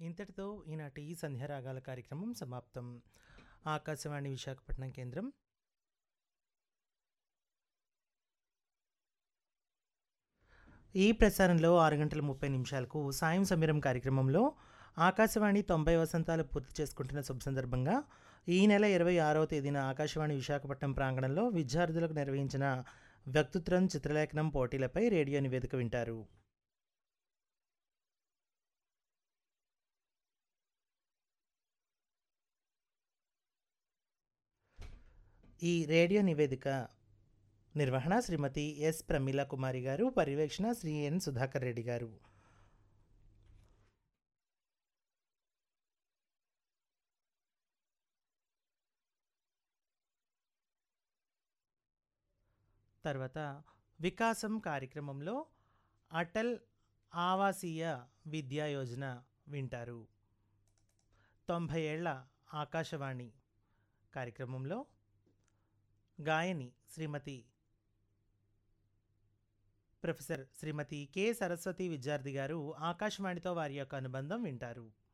ఇంతటితో ఈనాటి ఈ సంధ్యారాగాల కార్యక్రమం సమాప్తం ఆకాశవాణి విశాఖపట్నం కేంద్రం ఈ ప్రసారంలో ఆరు గంటల ముప్పై నిమిషాలకు సాయం సమీరం కార్యక్రమంలో ఆకాశవాణి తొంభై వసంతాలు పూర్తి చేసుకుంటున్న శుభ సందర్భంగా ఈ నెల ఇరవై ఆరవ తేదీన ఆకాశవాణి విశాఖపట్నం ప్రాంగణంలో విద్యార్థులకు నిర్వహించిన వ్యక్తిత్వం చిత్రలేఖనం పోటీలపై రేడియో నివేదిక వింటారు ఈ రేడియో నివేదిక నిర్వహణ శ్రీమతి ఎస్ ప్రమీల కుమారి గారు పర్యవేక్షణ శ్రీ ఎన్ సుధాకర్ రెడ్డి గారు తర్వాత వికాసం కార్యక్రమంలో అటల్ ఆవాసీయ విద్యా యోజన వింటారు తొంభై ఏళ్ల ఆకాశవాణి కార్యక్రమంలో గాయని శ్రీమతి ప్రొఫెసర్ శ్రీమతి కె సరస్వతి విద్యార్థి గారు ఆకాశవాణితో వారి యొక్క అనుబంధం వింటారు